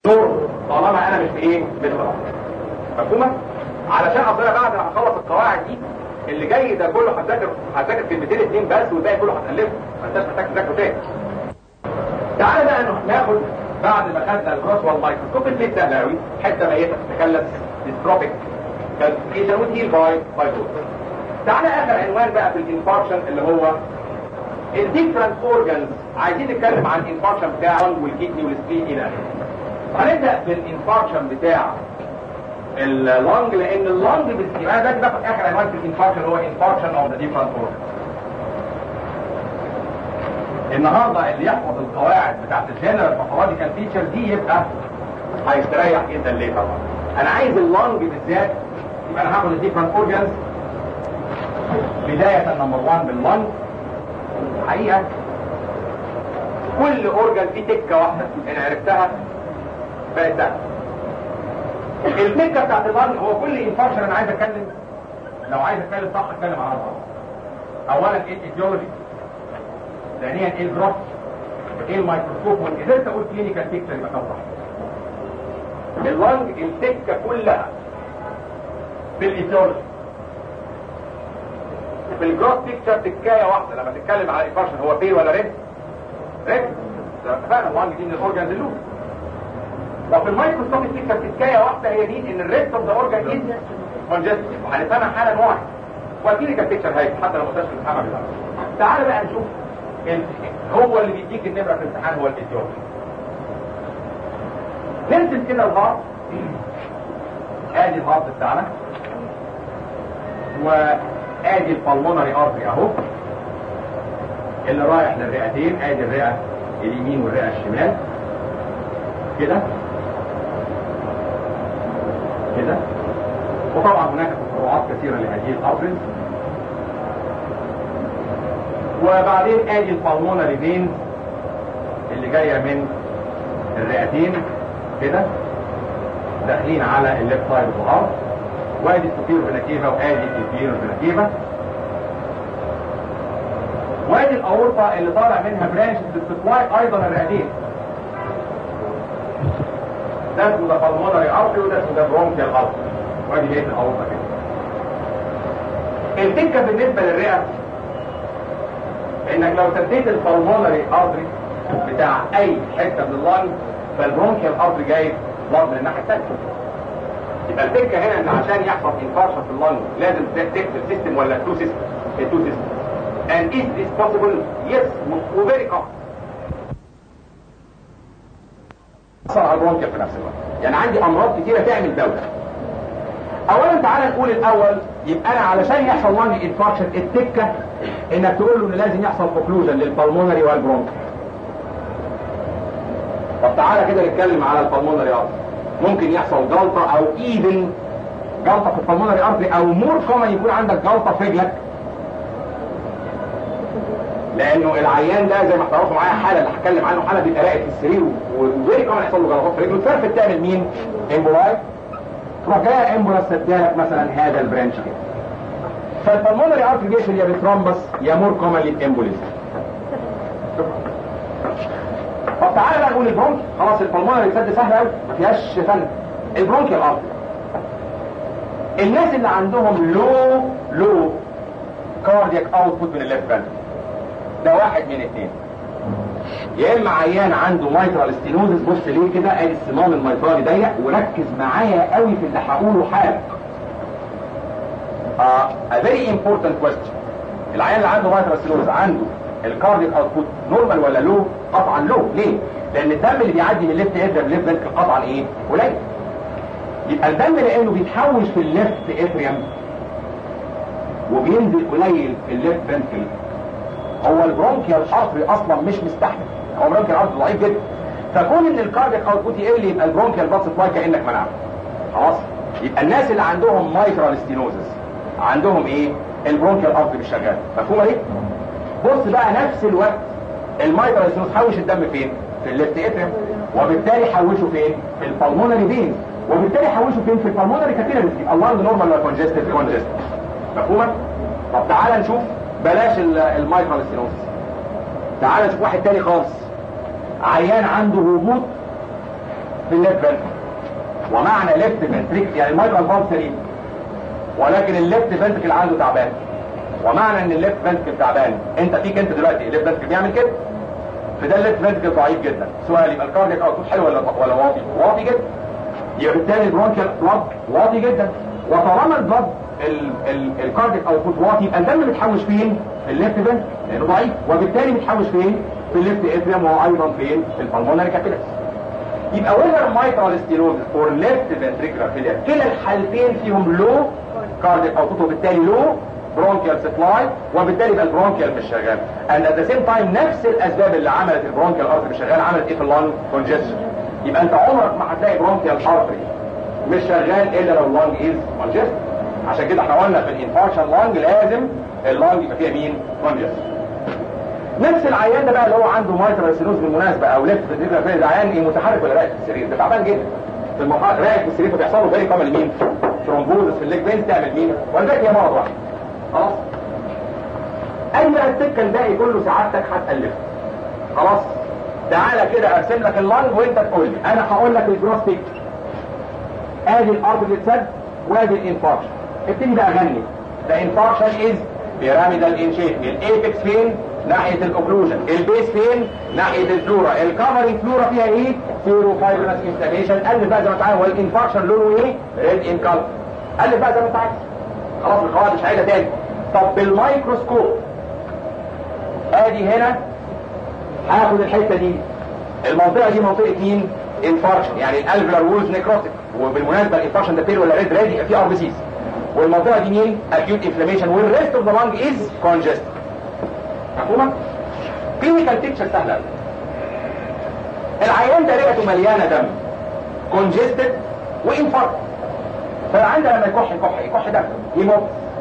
دور طالما انا مش بايه بالقراءه مفهومه علشان اصل أنا بعد ما هخلص القواعد دي اللي جاي ده كله هتذاكر هتذاكر كلمتين اتنين بس والباقي كله هتالفه ما انتش محتاج تذاكره تاني تعالى بقى نروح ناخد بعد ما خدنا الكروس والمايكروسكوب اللي سهل قوي حته ميته تتكلم ديستروبيك كالكيشن وتهيل باي فايبروز تعالى اخر عنوان بقى في الانفاركشن اللي هو الديفرنت اورجانز عايزين نتكلم عن الانفاركشن بتاع اللنج والكيدني والسبلين الى اخره هنبدا بالانفاركشن بتاع اللنج لان اللنج يبقى ده كده اخر عنوان في الانفاركشن هو انفاركشن اوف ذا ديفرنت اورجانز النهارده اللي يحفظ القواعد بتاعت الجنرال باثولوجيكال فيتشر دي يبقى هيستريح جدا ليه طبعا انا عايز اللنج بالذات يبقى انا هاخد الديفرنت اورجانز بدايه نمبر 1 باللنج الحقيقه كل اورجان فيه تكه واحده انا عرفتها بقت سهله التكه بتاعت اللنج هو كل انفارشن انا عايز اتكلم لو عايز اتكلم صح اتكلم على الاربعه اولا ايه الايديولوجي ثانيا ايه الجروث ايه الميكروسكوب واذا انت قلت كلينيكال بيكتشر يبقى كده صح اللنج التكه كلها في الايديولوجي في الجروث بيكتشر تكايه واحده لما تتكلم على الانفارشن هو بي ولا ريد ريد اتفقنا اللنج دي من الاورجانز اللوب لو في الميكروسكوب بيكتشر تكايه واحده هي دي ان الريست اوف ذا اورجان از كونجستيف وهنفهمها حالا واحد والكلينيكال بيكتشر هاي حتى لو ما قلتش الامتحان بتاعها تعال بقى نشوف هو اللي بيديك النمره في الامتحان هو الايديولوجي نرسم كده الهارت ادي الهارت بتاعنا وادي البلمونري ارتري اهو اللي رايح للرئتين ادي الرئه اليمين والرئه الشمال كده كده وطبعا هناك تفرعات كثيره لهذه الارتريز وبعدين ادي البلمونري فين اللي جايه من الرئتين كده داخلين على الليفت سايد اوف الهارت وادي السوبيرو فيناكيفا وادي الانفيرو فيناكيفا وادي الاورطه اللي طالع منها برانش بتسبلاي ايضا الرئتين ده اسمه ده بالمونري ارتري وده اسمه ده برونكيال ارتري وادي بقيه الاورطه كده التكه بالنسبه للرئه انك لو سديت البلمونري ارتري بتاع اي حته من اللنج فالبرونكيال ارتري جاي بلاد من الناحيه الثانيه يبقى الفكره هنا ان عشان يحصل انفارشن في اللنج لازم تكتب سيستم ولا تو سيستم التو سيستم and is this possible yes وفيري common اثر على البرونكيال في نفس الوقت يعني عندي امراض كتيره تعمل دوله اولا تعالى نقول الاول يبقى انا علشان يحصل لانج انفاركشن التكه انك تقول له ان لازم يحصل اوكلوجن للبلمونري والبرونكي طب تعالى كده نتكلم على البلمونري ارتري ممكن يحصل جلطه او ايفن جلطه في البلمونري ارتري او مور كومن يكون عندك جلطه في رجلك لانه العيان ده زي ما هتعرفوا معايا حاله اللي هتكلم عنه حاله بيبقى راقد في السرير وفيري كومن يحصل له جلطات في رجله تفرفت تعمل مين؟ امبولاي تروح جايه امبولاس سدالك مثلا هذا البرانش كده فالبلمونري ارتريجيشن يا بترامبس يا مور كومنلي امبوليزم طب تعالى بقى نقول البرونكي خلاص البلمونري سد سهل قوي ما فيهاش فن البرونكي الارتري الناس اللي عندهم لو لو كاردياك اوتبوت من الليفت فالف ده واحد من اثنين يا اما عيان عنده مايترال ستينوزس بص ليه كده ادي الصمام الميترالي ضيق وركز معايا قوي في اللي هقوله حالا uh, a very important question العيان اللي عنده مايترال ستينوزس عنده الكارديك اوتبوت نورمال ولا لو قطعا لو ليه لان الدم اللي بيعدي من الليفت اتريم ليفت فنتركل قطعا ايه قليل يبقى الدم لانه بيتحوش في الليفت اتريم وبينزل قليل في الليفت فنتركل هو البرونكيال ارتري اصلا مش مستحمل هو البرونكيال ارتري ضعيف جدا فكون ان الكارديك اوتبوت يقل يبقى البرونكيال بلاد سبلاي كانك منعه خلاص يبقى الناس اللي عندهم مايترال ستينوزس عندهم ايه البرونكيال ارتري مش شغال مفهومه دي بص بقى نفس الوقت المايترال ستينوز حوش الدم فين في الليفت اتريم وبالتالي حوشه فين في البلمونري فين وبالتالي حوشه فين في البلمونري كابيلاريز الله نورمال ولا كونجستيف كونجستيف مفهومه طب تعالى نشوف بلاش المايترال ستينوزس تعالى نشوف واحد تاني خالص عيان عنده هبوط في الليفت فنتريكل ومعنى ليفت فنتريكل يعني المايترال فالف سليم ولكن الليفت فنتريكل عنده تعبان ومعنى ان الليفت فنتريكل تعبان انت فيك انت دلوقتي الليفت فنتريكل بيعمل كده فده الليفت فنتريكل ضعيف جدا سؤال يبقى الكاردياك اوتبوت حلو ولا ولا واطي واطي جدا يبقى بالتالي البرونكيال بلاد واطي جدا وطالما البلاد الكاردياك اوتبوت واطي يبقى الدم بيتحوش فين في الليفت فنتريكل لانه ضعيف وبالتالي بيتحوش فين في الليفت اتريوم وهو ايضا فين في البلمونري كابيلس يبقى وذر مايترال ستينوز اور ليفت فنتريكولار فيلير كلا الحالتين فيهم لو كاردياك اوتبوت وبالتالي لو برونكيال سبلاي وبالتالي يبقى البرونكيال مش شغال and at the same time نفس الاسباب اللي عملت البرونكيال ارتري مش شغال عملت ايه في اللانج كونجستشن يبقى انت عمرك ما هتلاقي برونكيال ارتري مش شغال الا لو اللانج از كونجستد عشان كده احنا قلنا في الانفاركشن لانج لازم اللانج يبقى فيها مين كونجستشن نفس العيان ده بقى اللي هو عنده مايترال سينوز بالمناسبه او ليفت فيتريكولار فيلير ده عيان ايه متحرك ولا راقد في السرير ده تعبان جدا في المقا... راقد في السرير فبيحصل له فيري كومن مين ترومبوزس في الليج فين تعمل مين ولذلك هي مرض واحد خلاص اي بقى السكه الباقي كله سعادتك هتالفه خلاص تعالى كده ارسم لك اللنج وانت تقول لي انا هقول لك الجروس بيكتشر ادي الارض اللي اتسد وادي الانفاركشن ابتدي بقى غني ده انفاركشن از بيراميدال ان شيب الايبكس فين ناحيه الاوكلوجن البيس فين ناحيه الفلورا الكفرنج فلورا فيها ايه سيرو فايبرس انفلاميشن قلب بقى زي ما انت عايز والانفاركشن لونه ايه ريد ان كلر قلب بقى زي ما انت عايز خلاص القواعد مش عايزه تاني طب بالميكروسكوب ادي هنا هاخد الحته دي المنطقه دي منطقه مين انفاركشن يعني الالفلر وولز نيكروتيك وبالمناسبه الانفاركشن ده بيل ولا ريد ريد في ار بي سيز والمنطقه دي مين acute inflammation والريست اوف ذا lung از congested مفهومه كلينيكال بيكتشر سهله قوي العيان ده رئته مليانه دم كونجستد وانفاركت فالعيان ده لما يكح يكح يكح دم يموت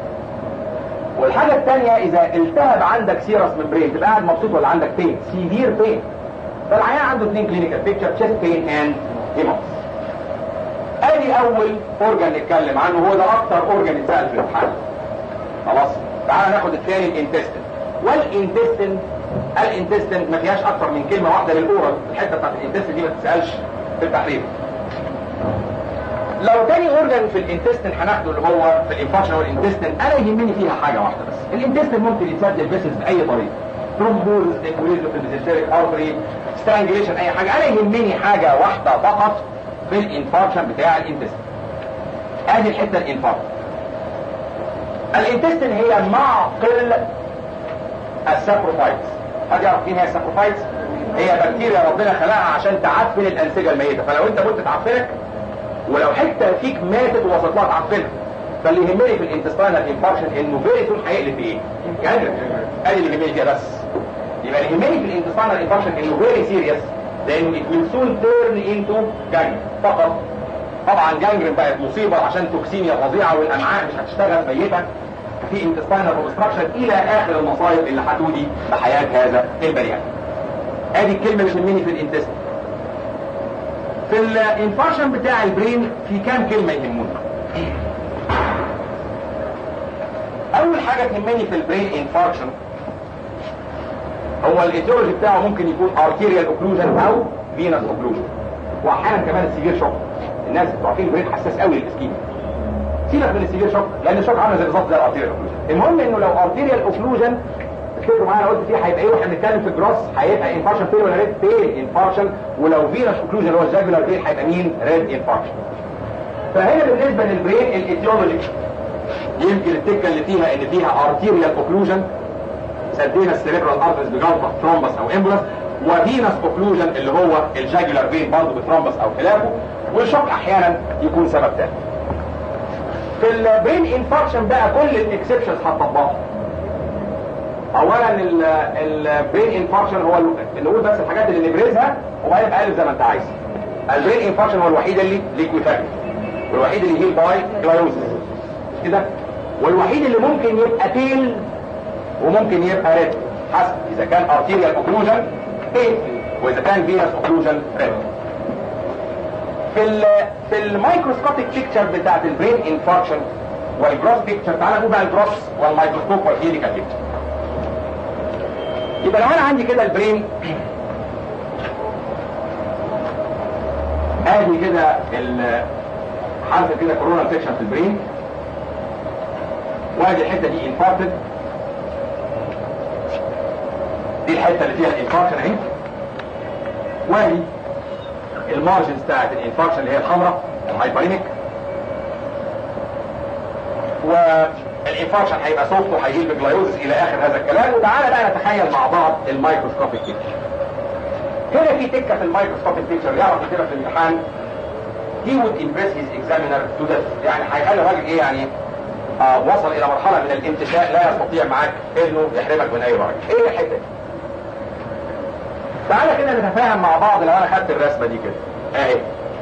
والحاجة الثانية إذا التهب عندك سيرس ممبرين تبقى قاعد مبسوط ولا عندك بين سيفير بين فالعيان عنده اثنين كلينيكال بيكتشر تشيست بين اند هيموس ادي اول اورجان نتكلم عنه هو ده اكتر اورجان اتسال في الامتحان خلاص تعال ناخد الثاني الانتستين والانتستين الانتستين ما فيهاش اكتر من كلمه واحده للاورال الحته بتاعت الانتستين دي ما تتسالش في التحرير لو تاني اورجان في الانتستين هناخده اللي هو في الانفاكشن والانتستين انا يهمني فيها حاجه واحده بس الانتستين ممكن يتسد بيسز باي طريقه ترومبوز امبوليزم في البيزنتريك ارتري سترانجليشن اي حاجه انا يهمني حاجه واحده فقط في الانفاركشن بتاع الانتستين ادي الحته الانفاركت الانتستين هي معقل الساكروفايتس حد يعرف مين هي الساكروفايتس هي بكتيريا ربنا خلقها عشان تعفن الانسجه الميته فلو انت كنت تعفنك ولو حته فيك ماتت ووصلت لها تعفنها فاللي يهمني في الانتستينال انفاركشن انه فيري سون هيقلب بايه؟ جانجرين ادي اللي يهمني فيها بس يبقى اللي يهمني في الانتستينال انفاركشن انه فيري سيريس لانه it will soon turn into gangrene فقط طبعا جانجرين بقت مصيبه عشان توكسيميا فظيعه والامعاء مش هتشتغل ميته في انتستينال اوبستراكشن الى اخر المصايب اللي هتودي بحياه هذا البني ادم ادي الكلمه اللي تهمني في الانتستين في الانفارشن بتاع البرين في كام كلمة يهموني اول حاجة تهمني في البرين انفاركشن هو الايتيولوجي بتاعه ممكن يكون ارتيريال اوكلوجن او فينس اوكلوجن واحيانا كمان السيفير شوك الناس بتوع عارفين البرين حساس قوي للاسكيميا سيبك من السيفير شوك لان الشوك عامل زي بالظبط زي الارتيريال اوكلوجن المهم انه لو ارتيريال اوكلوجن افتكروا معايا قلت فيه هيبقى ايه واحنا بنتكلم في الجروس هيبقى انفاركشن فين ولا ريد فين انفاركشن ولو فينس اوكلوجن اللي هو الجاجولار فين هيبقى مين ريد انفاركشن فهنا بالنسبه للبرين الايتيولوجي يمكن التكه اللي فيها ان فيها ارتيريال اوكلوجن سدينا السيريبرال ارترز بجلطه ثرومبس او امبولس وفينس اوكلوجن اللي هو الجاجولار فين برضه بثرومبس او خلافه والشوك احيانا يكون سبب ثاني في البرين انفاركشن بقى كل الاكسبشنز هتطبقها اولا البرين انفاركشن هو اللي نقول بس الحاجات اللي نبرزها وبعدين يبقى زي ما انت عايز البرين انفاركشن هو الوحيد اللي ليكويفاكت والوحيد اللي هيل باي جلايوزس كده والوحيد اللي ممكن يبقى تيل وممكن يبقى ريد حسب اذا كان ارتيريال اوكلوجن تيل واذا كان فينس اوكلوجن ريد في ال في الميكروسكوبيك بيكتشر بتاعت البرين انفاركشن والجروس بيكتشر تعالى نقول بقى الجروس والميكروسكوب والكلينيكال بيكتشر يبقى لو انا عندي كده البرين ادي كده حرف كده كورونا انفكشن في البرين وادي الحته دي انفاركتد دي الحته اللي فيها الانفاركشن اهي وادي المارجنز بتاعت الانفاركشن اللي هي الحمراء الهايبرينيك والانفاركشن هيبقى سوفت وهيجيب بجلايوزس الى اخر هذا الكلام وتعالى بقى نتخيل مع بعض الميكروسكوبيك بيكتشر هنا في تكه في الميكروسكوبيك بيكتشر يعرف كده في الامتحان he would impress his examiner to death يعني هيخلي الراجل ايه يعني آه وصل الى مرحله من الانتشاء لا يستطيع معاك انه يحرمك من اي راجل ايه الحته دي تعالى كده نتفاهم مع بعض لو انا خدت الرسمه دي كده اهي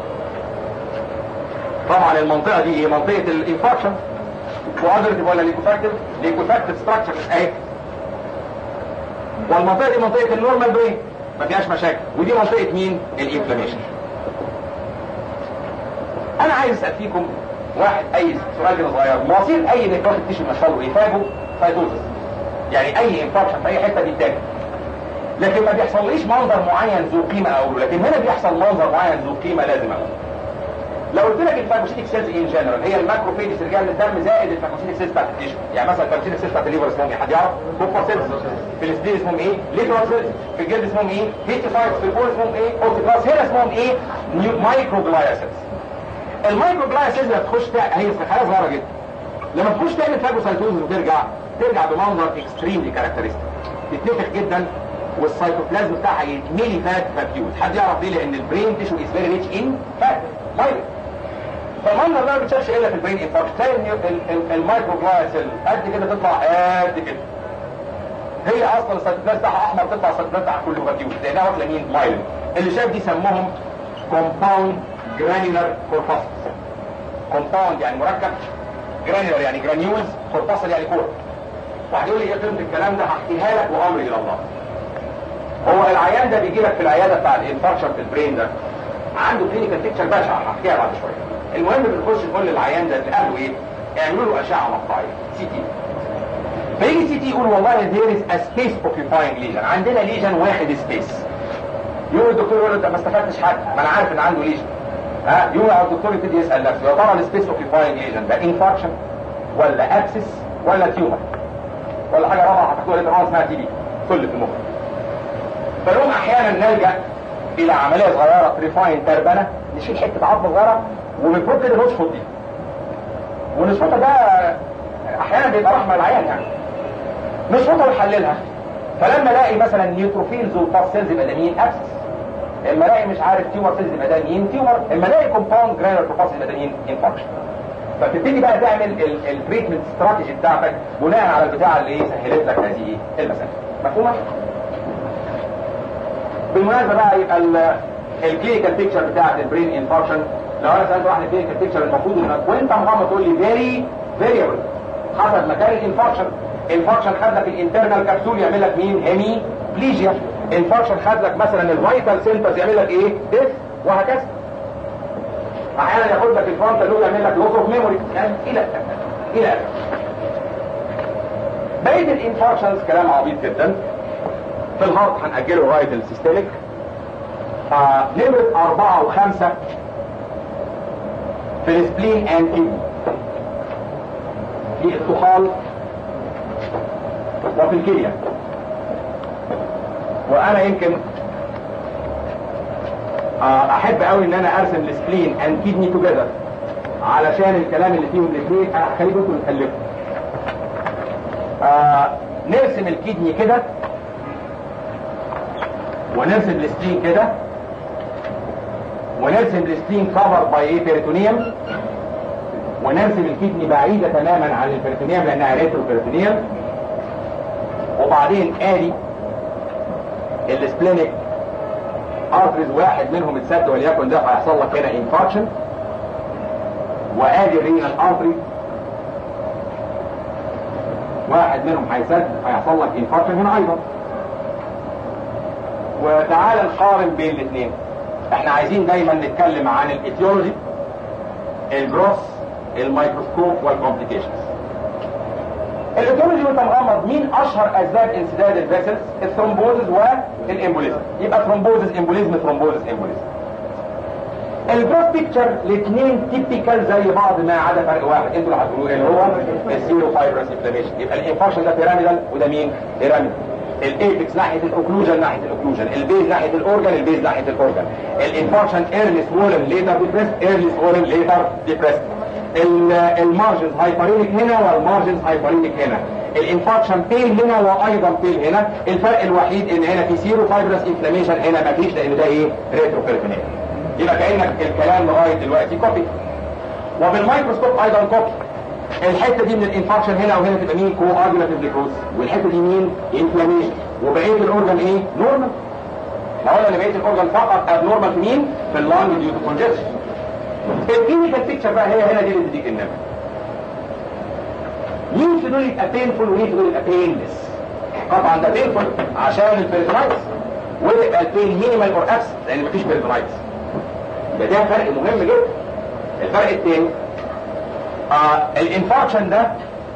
طبعا المنطقه دي ايه منطقه الانفاركشن كوادرتيف ولا ليكوفاكتيف ليكوفاكتيف ستراكشر اهي والمنطقه دي منطقه النورمال برين ما فيهاش مشاكل ودي منطقه مين الانفلاميشن انا عايز اسال فيكم واحد اي سؤال كده صغير مصير اي نيكروتيك تيشو مشهور ايه فاجو سايتوزس يعني اي انفاركشن في اي حته بيتاكل لكن ما بيحصليش منظر معين ذو قيمه اقوله لكن هنا بيحصل منظر معين ذو قيمه لازم اقوله لو قلت لك الفاجوسيتك سيلز ان جنرال هي الماكروفيجز اللي جايه من الدم زائد الفاجوسيتك سيلز بتاعت التيشو يعني مثلا الفاجوسيتك سيلز بتاعت الليفر اسمهم ايه حد يعرف كوبا سيلز في السبلين اسمهم ايه ليترال سيلز في الجلد اسمهم ايه هيستوسايتس في البول اسمهم ايه اوستيكلاس هنا اسمهم ايه مايكروجلايا سيلز المايكروجلايا سيلز اللي هتخش هي خلايا صغيره جدا لما تخش تعمل فاجوسايتوز وترجع ترجع بمنظر اكستريملي كاركترستيك تتنفخ جدا والسيتوبلازم بتاعها يتملي فات فابيوز حد يعرف ليه لان البرين تيشو از فيري ريتش ان فات مايلد فالمنظر ده ما بتشافش الا في البرين انفاركت تلاقي المايكروجلايا سيل قد كده تطلع قد كده هي اصلا السيتوبلازم بتاعها احمر تطلع السيتوبلازم بتاعها كله فابيوز لانها واكله مين مايلد اللي شايف دي سموهم كومباوند جرانيولار كورباسلز كومباوند يعني مركب جرانيولار يعني جرانيولز كورباسل يعني كور واحد يقول لي ايه قيمه الكلام ده هحكيها لك وامري الى الله هو العيان ده بيجي لك في العياده بتاع الانفاركشن في البرين ده عنده كلينيكال بيكتشر بشع هحكيها بعد شويه المهم بنخش نقول للعيان ده اللي قالوا ايه اعملوا له اشعه مقطعيه سي تي فيجي سي تي يقول والله there is a space occupying lesion عندنا ليجن واخد سبيس يقول الدكتور يقول له انت ما استفدتش حاجه ما انا عارف ان عنده ليجن ها يقول الدكتور يبتدي يسال نفسه يا ترى السبيس اوكيباينج ليجن ده انفاركشن ولا ابسس ولا تيومر ولا حاجه رابعه هتاخدوها ليه اسمها تي بي كل في المخ فنقوم احيانا نلجا الى عمليه صغيره ريفاين تربنه نشيل حته عظمه صغيره ومن فوق كده نشفط دي ونشفطها ده احيانا بيبقى رحمه العيان يعني نشفطها ونحللها فلما الاقي مثلا نيوتروفيلز وباس سيلز يبقى ده مين ابسس اما الاقي مش عارف تيومر سيلز يبقى ده مين تيومر اما الاقي كومباوند جرانر بروباس يبقى ده مين انفكشن فتبتدي بقى تعمل التريتمنت استراتيجي بتاعتك بناء على البتاعه اللي سهلت لك هذه المساله مفهومه؟ بالمناسبه بقى يبقى الكلينيكال بيكتشر بتاعت البرين انفاركشن لو انا سالت واحد الكلينيكال بيكتشر المفروض انك وانت مغمض تقول لي فيري فيريبل حسب مكان الانفاركشن انفاركشن خد لك الانترنال كبسول يعمل لك مين هيمي بليجيا انفاركشن خد لك مثلا الفيتال سنترز يعمل لك ايه ديث وهكذا احيانا ياخد لك الفرونتال لوب يعمل لك لوس اوف ميموري يعني الى الى اخره بقيه الانفاركشنز كلام عبيط جدا في الهارت هنأجله لغايه السيستميك آه نمرة أربعة وخمسة في السبلين اند كيدني في الطحال وفي الكلية وانا يمكن آه احب قوي ان انا ارسم السبلين اند كيدني توجذر علشان الكلام اللي فيهم الاثنين انا هخليكم انتوا تتكلموا آه نرسم الكيدني كده ونرسم السبلين كده ونرسم السبلين كفر باي ايه بيريتونيوم ونرسم الكدني بعيده تماما عن البيريتونيوم لانها ريترو بيريتونيوم وبعدين ادي السبلينيك ارتريز واحد منهم اتسد وليكن ده هيحصل لك هنا انفاركشن وادي الرينال ارتري واحد منهم هيسد هيحصل لك انفاركشن هنا ايضا وتعال نقارن بين الاثنين احنا عايزين دايما نتكلم عن الايتيولوجي الجروس الميكروسكوب والكومبليكيشنز الايتيولوجي وانت مغمض مين اشهر اسباب انسداد الفيسلز الثرومبوزز والامبوليزم يبقى ثرومبوزز امبوليزم ثرومبوزز امبوليزم البروك بيكتشر الاثنين تيبيكال زي بعض ما عدا فرق واحد انتوا اللي هتقولوه اللي هو السيرو فايبرس انفلاميشن يبقى الانفارشن ده بيراميدال وده مين؟ بيراميدال الايبكس ناحيه الاوكلوجن ناحيه الاوكلوجن البيز ناحيه الاورجن البيز ناحيه الاورجن الانفارشن ايرلي سوولن ليتر ديبريس ايرلي سوولن ليتر ديبريس المارجنز هايبرينيك هنا والمارجنز هايبرينيك هنا الانفاركشن بين هنا وايضا بين هنا الفرق الوحيد ان هنا في سيرو فايبرس انفلاميشن هنا مفيش لان ده ايه ريترو بيرفينيل يبقى كانك الكلام لغايه دلوقتي كوبي وبالميكروسكوب ايضا كوبي الحته دي من الانفاركشن هنا وهنا تبقى مين كو ارجولاتيف نيكروز والحته دي مين انفلاميشن وبقيه الاورجن ايه نورمال ما قلنا ان بقيه الاورجن فقط اب نورمال في مين في اللانج ديو تو كونجكشن الكلينيكال بيكتشر بقى هي هنا دي اللي بتديك النمر مين في دول يبقى بينفول ومين في دول يبقى بينلس طبعا ده بينفول عشان البيرتونايتس ويبقى البين مينيمال اور ابس لان مفيش بيرتونايتس ده ده فرق مهم جدا الفرق الثاني آه الانفاركشن ده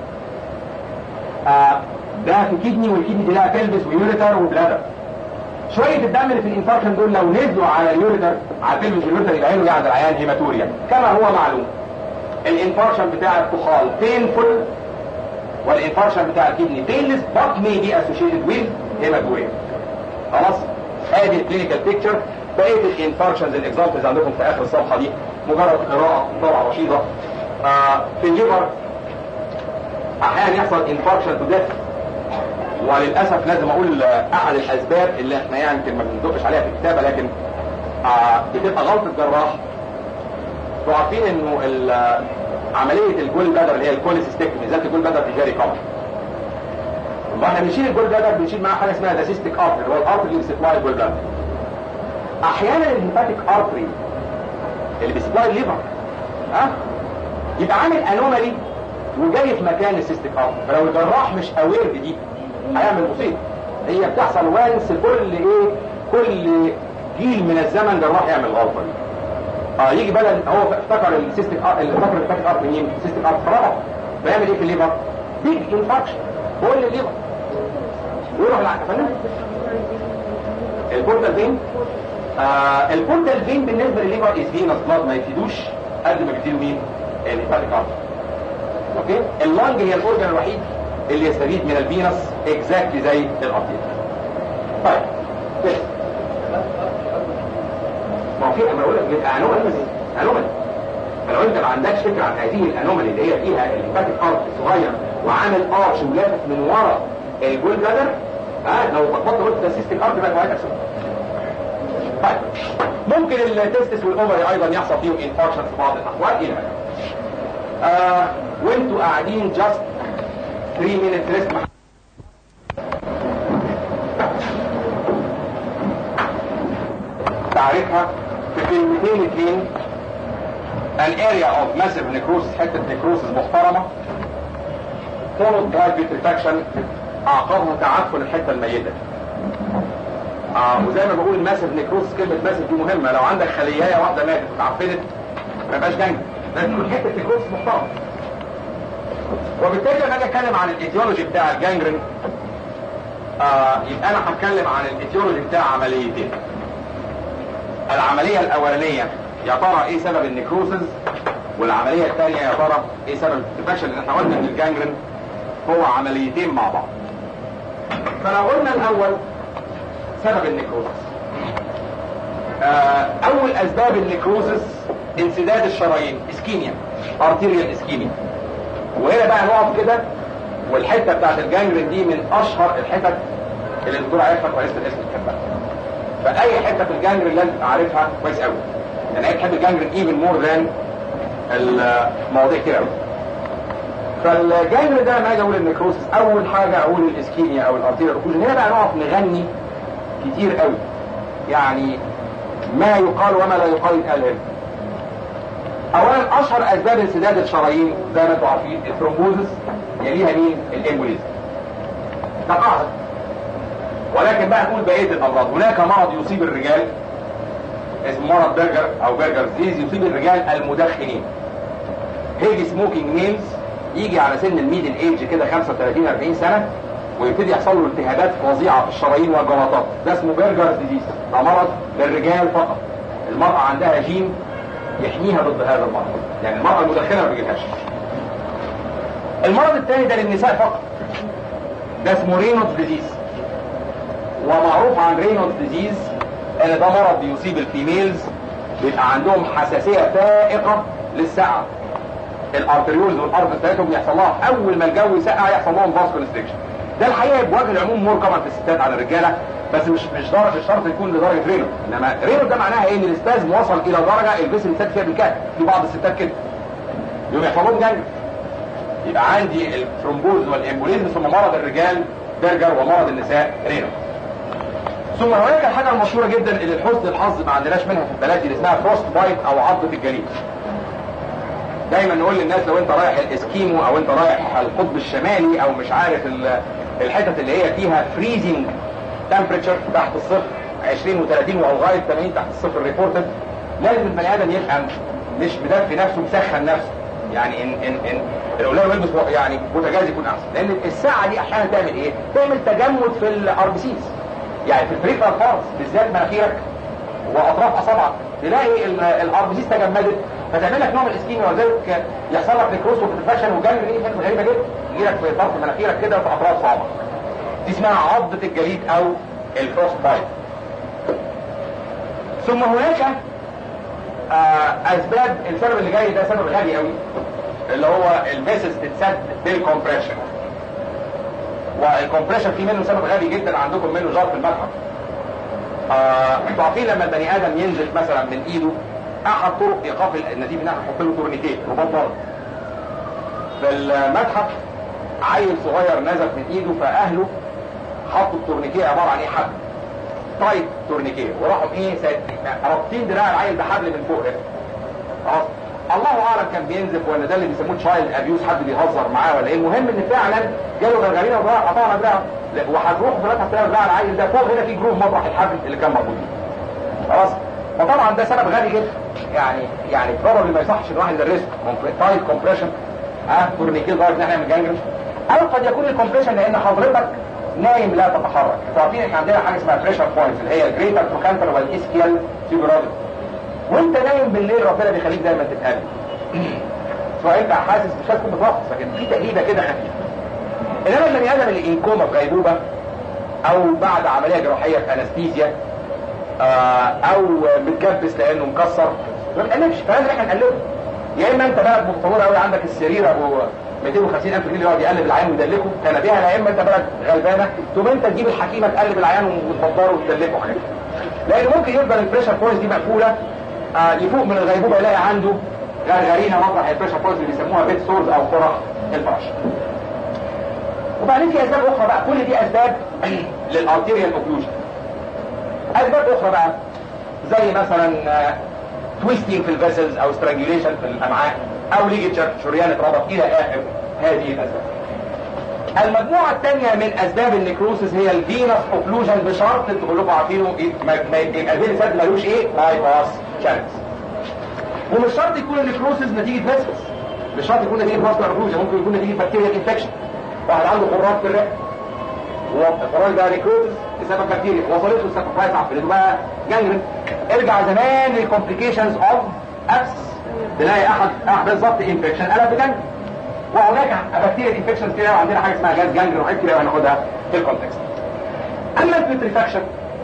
آه ده في كدني والكدني دي لها بلبس ويوريتر وبلادر شويه الدم اللي في الانفاركشن دول لو نزلوا على اليوريتر على البلبس واليوريتر يبقى له يعني العيان هيماتوريا كما هو معلوم الانفاركشن بتاع الطحال بينفول والانفاركشن بتاع الكدني بينلس but may be associated with hematuria خلاص ادي الكلينيكال بيكتشر بقيه الانفاركشنز الاكزامبلز عندكم في اخر الصفحه دي مجرد قراءه طبعه رشيده آه في الليفر احيانا يحصل انفاركشن تو ديث وللاسف لازم اقول احد الاسباب اللي احنا يعني يمكن ما بندقش عليها في الكتابه لكن آه بتبقى غلطه جراح انتوا عارفين انه عمليه الجول بادر اللي هي الكوليسيستكتومي ذات الجول بادر في جاري كومن احنا بنشيل الجول بادر بنشيل معاه حاجه اسمها داسيستيك ارتري اللي هو الارتري اللي بيسبلاي الجول بادر احيانا الهيباتيك ارتري اللي بيسبلاي الليفر ها أه؟ يبقى عامل انومالي وجاي في مكان السيستيك ارتري فلو الجراح مش اوير بدي هيعمل مصيبه هي بتحصل وانس كل ايه كل جيل من الزمن جراح يعمل الغلطه دي اه يجي بدل هو افتكر السيستيك افتكر الفاتيك ارت مين السيستيك ارت فرابط فيعمل ايه في الليفر بيج انفكشن كل الليفر ويروح العقل البورتال فين آه البورتال فين بالنسبه للليفر از فينس بلاد ما يفيدوش قد ما بيفيدوا مين الهيباتيك ارت اوكي اللنج هي الاورجن الوحيد اللي يستفيد من الفينس اكزاكتلي زي الارتير طيب كده ما هو في انا بقول لك بيبقى انومالي انومالي فلو انت ما عندكش فكره عن هذه الانومالي اللي هي فيها الهيباتيك ارت صغير وعامل ارش ولافف من ورا الجول بلادر ها لو خبطت قلت ده سيستيك ارت بقى وهيك طيب ممكن التستس والاوفري ايضا يحصل فيهم انفاركشن في بعض الاحوال الى آه وانتوا قاعدين جاست 3 minutes ريست تعرفها في كلمتين اتنين an area of massive necrosis حتة necrosis محترمة followed by putrefaction أعقبها تعفن الحتة الميتة آه وزي ما بقول ماسف نيكروسس كلمة ماسف دي مهمة لو عندك خلياية واحدة ماتت وتعفنت ما يبقاش جنج لازم تكون حتة نيكروسس محترمة وبالتالي لما اجي اتكلم عن الايديولوجي بتاع الجانجرين آه يبقى انا هتكلم عن الايديولوجي بتاع عمليتين العملية الاولانية يا ترى ايه سبب النيكروسز والعملية الثانية يا ترى ايه سبب الفشل اللي احنا قلنا ان الجانجرين هو عمليتين مع بعض فلو قلنا الاول سبب النيكروسس آه اول اسباب النيكروسس انسداد الشرايين اسكيميا ارتيريال اسكيميا وهنا بقى نقف كده والحته بتاعت الجانجرين دي من اشهر الحتت اللي الدكتور عارفها كويس الاسم الكبار فاي حته في الجانجرين لازم تبقى عارفها كويس قوي يعني هي بتحب الجانجرين ايفن مور ذان المواضيع كده قوي فالجانجرين ده لما اجي اقول النكروسس اول حاجه اقول الاسكيميا او الارتيريال اوكلوجن هنا بقى نقف نغني كتير قوي يعني ما يقال وما لا يقال يتقال هنا اولا اشهر اسباب انسداد الشرايين زي ما انتم عارفين الثرومبوزس يليها مين الامبوليزم ده قاعده ولكن بقى نقول بقيه الامراض هناك مرض يصيب الرجال اسمه مرض برجر او برجر ديز يصيب الرجال المدخنين هيجي سموكينج ميلز يجي على سن الميدل ايج كده 35 40 سنه ويبتدي يحصل له التهابات فظيعه في الشرايين والجلطات ده اسمه برجر ديزيز ده مرض للرجال فقط المرأة عندها جين يحميها ضد هذا المرض يعني المرأة المدخنة ما بيجيلهاش المرض الثاني ده للنساء فقط ده اسمه رينولدز ديزيز ومعروف عن رينولدز ديزيز ان ده مرض بيصيب الفيميلز بيبقى عندهم حساسية فائقة للسقعة الارتريولز والارض بتاعتهم يحصل لها اول ما الجو يسقع يحصل لهم فاس كونستريكشن ده الحقيقه بوجه العموم مور كمان في الستات على الرجاله بس مش مش درجه مش شرط يكون لدرجه رينو انما رينو ده معناها ايه ان الاستازم وصل الى درجه الجسم الستات فيها بالكاد في بعض الستات كده يوم يحصل لهم جنب يبقى عندي الثرومبوز والامبوليزم ثم مرض الرجال برجر ومرض النساء رينو ثم هناك الحاجه المشهوره جدا اللي لحسن الحظ ما عندناش منها في البلد دي اللي اسمها فروست بايت او عضه الجليد دايما نقول للناس لو انت رايح الاسكيمو او انت رايح القطب الشمالي او مش عارف الحتت اللي هي فيها فريزنج تمبريتشر تحت الصفر 20 و30 ولغايه 80 تحت الصفر ريبورتد لازم البني ادم يبقى مش مدفي نفسه مسخن نفسه يعني ان ان ان الاولاد يلبس يعني بوتاجاز يكون احسن لان الساعه دي احيانا تعمل ايه؟ تعمل تجمد في الار بي سيز يعني في البريفرال بارتس بالذات مناخيرك واطراف اصابعك تلاقي الار بي سيز تجمدت فتعمل لك نوع من الاسكيميا وذلك يحصل لك نيكروس وبتفشل وجنب ايه حاجه غريبه جدا يجي لك في طرف مناخيرك كده في اطراف صوابعك دي اسمها عضة الجليد او الفروست بايت ثم هناك آه اسباب السبب اللي جاي ده سبب غالي قوي اللي هو الفيسس تتسد بالكمبريشن والكمبريشن فيه منه سبب غالي جدا عندكم منه جار في المتحف آه انتوا عارفين لما البني ادم ينزل مثلا من ايده احد طرق ايقاف النزيف ان احنا نحط له تورنيكيت رباط ضرب في المتحف عيل صغير نزف من ايده فاهله حطوا التورنيكيه عباره عن ايه حبل تايت تورنيكيه وراحوا ايه رابطين دراع العيل بحبل من فوق هنا خلاص الله اعلم كان بينزف ولا ده اللي بيسموه تشايلد ابيوز حد بيهزر معاه ولا ايه المهم ان فعلا جاله غرغرينه وضاع قطعنا دراعه وهتروحوا في المتحف تلاقوا دراع العيل ده فوق هنا في جروف مطرح الحبل اللي كان موجود خلاص فطبعا ده سبب غالي جدا يعني يعني بروبلي ما يصحش الواحد يدرسه تايت كومبريشن ها تورنيكيه لدرجه ان احنا نعمل جانجرين او قد يكون الكومبريشن لان حضرتك نايم لا تتحرك عارفين احنا عندنا حاجه اسمها بريشر بوينتس اللي هي الجريتر تروكانتر والاسكيال تيوبرالي وانت نايم بالليل ربنا بيخليك دايما تتقلب فانت حاسس مش هتكون بترقص لكن في تقليبه كده خفيفه انما البني ادم اللي انكوما في غيبوبه او بعد عمليه جراحيه في انستيزيا آه او متكبس لانه مكسر ما بتقلبش فلازم احنا نقلبه يا اما انت بلد متطوره قوي عندك السرير ابو 250 الف جنيه يقعد يقلب العيان ويدلكه تنابيها يا اما انت بلد غلبانه تقوم انت تجيب الحكيمه تقلب العيان وتفضله وتدلكه حاجه لان ممكن يفضل البريشر بوينت دي مقفوله آه يفوق من الغيبوبه يلاقي عنده غرغرينه مطرح البريشر بوينت اللي بيسموها بيت سورز او قرح الفراش وبعدين في اسباب اخرى بقى كل دي اسباب للارتيريال اوكلوجن اسباب اخرى بقى زي مثلا تويستنج في الفيسلز او سترانجوليشن في الامعاء او ليجيتشر شريان اتربط الى اخر هذه الاسباب المجموعة الثانية من اسباب النكروسس هي الفينس اوكلوجن بشرط انتوا كلكم عارفينه ما يبقى الفين سد ملوش ايه باي باس شانس ومش شرط يكون النكروسس نتيجة فيسلز مش شرط يكون نتيجة فاسكولار اوكلوجن ممكن يكون نتيجة بكتيريا انفكشن واحد عنده خراج في الرئة والخراج ده نكروسس بسبب بكتيريا وصلت له السكوفايس عفلته بقى جنجرين ارجع زمان للكومبليكيشنز اوف ابسس تلاقي احد احد بالظبط انفكشن قلب بجنجرين وهناك بكتيريا انفكشنز كده وعندنا حاجه اسمها جاز جانجرين وحاجات كده هناخدها في الكونتكست اما البيتريفاكشن